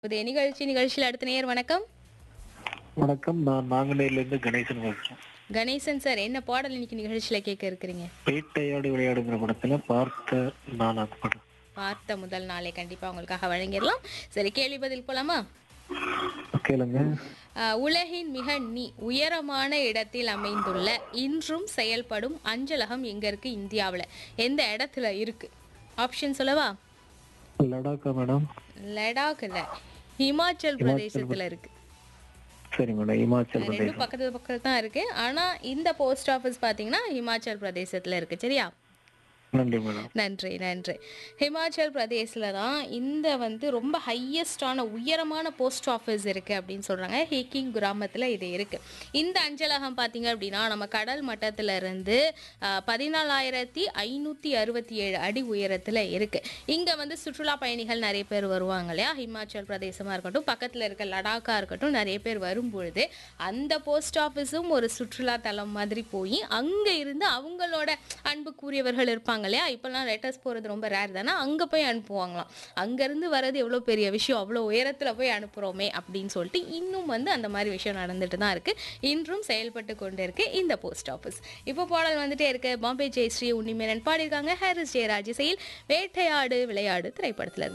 உதய நிகழ்ச்சி நிகழ்ச்சியில் அடுத்த நேர் வணக்கம் வணக்கம் நான் நாங்குநேரிலிருந்து கணேசன் பேசுறேன் கணேசன் சார் என்ன பாடல் இன்னைக்கு நிகழ்ச்சியில கேட்க இருக்கிறீங்க பேட்டையாடி விளையாடுங்கிற படத்துல பார்த்த நான் அந்த படம் பார்த்த முதல் நாளே கண்டிப்பா உங்களுக்காக வழங்கிடலாம் சரி கேள்வி பதில் போலாமா கேளுங்க ஆஹ், உலகின் மிக நீ உயரமான இடத்தில் அமைந்துள்ள இன்றும் செயல்படும் அஞ்சலகம் எங்க இருக்கு இந்தியாவுல எந்த இடத்துல இருக்கு ஆப்ஷன் சொல்லவா லடாக்கா மேடம் லடாக் இல்ல ஹிமாச்சல் பிரதேசத்துல இருக்கு சரி மேடம் இமாச்சல் ரெண்டும் பிரதேசம் பக்கத்து பக்கத்துல தான் இருக்கு ஆனா இந்த போஸ்ட் ஆபீஸ் பாத்தீங்கன்னா ஹிமாச்சல் பிரதேசத்துல இருக்கு சரியா நன்றி மேடம் நன்றி நன்றி ஹிமாச்சல் பிரதேசில் தான் இந்த வந்து ரொம்ப ஹையஸ்டான உயரமான போஸ்ட் ஆஃபீஸ் இருக்குது அப்படின்னு சொல்கிறாங்க ஹேக்கிங் கிராமத்தில் இது இருக்குது இந்த அஞ்சலகம் பார்த்தீங்க அப்படின்னா நம்ம கடல் மட்டத்துல இருந்து ஆஹ், பதினாலாயிரத்தி ஐநூற்றி அறுபத்தி ஏழு அடி உயரத்தில் இருக்குது இங்கே வந்து சுற்றுலா பயணிகள் நிறைய பேர் வருவாங்க இல்லையா ஹிமாச்சல் பிரதேசமாக இருக்கட்டும் பக்கத்தில் இருக்க லடாக்கா இருக்கட்டும் நிறைய பேர் வரும்பொழுது அந்த போஸ்ட் ஆஃபீஸும் ஒரு சுற்றுலா தலம் மாதிரி போய் அங்கே இருந்து அவங்களோட அன்புக்குரியவர்கள் இருப்பாங்க இல்லையா இப்போல்லாம் லெட்டர்ஸ் போகிறது ரொம்ப ரேர் தானே அங்கே போய் அனுப்புவாங்களாம் அங்கேருந்து வர்றது எவ்வளோ பெரிய விஷயம் அவ்வளோ உயரத்தில் போய் அனுப்புகிறோமே அப்படின்னு சொல்லிட்டு இன்னும் வந்து அந்த மாதிரி விஷயம் நடந்துட்டு தான் இருக்குது இன்றும் செயல்பட்டு கொண்டு இருக்கு இந்த போஸ்ட் ஆஃபீஸ் இப்போ பாடல் வந்துட்டே இருக்கு பாம்பே ஜெயஸ்ரீ உன்னிமேனன் பாடியிருக்காங்க ஹாரிஸ் ஜெயராஜ் இசையில் வேட்டையாடு விளையாடு திரைப்படத்தில் இருந்து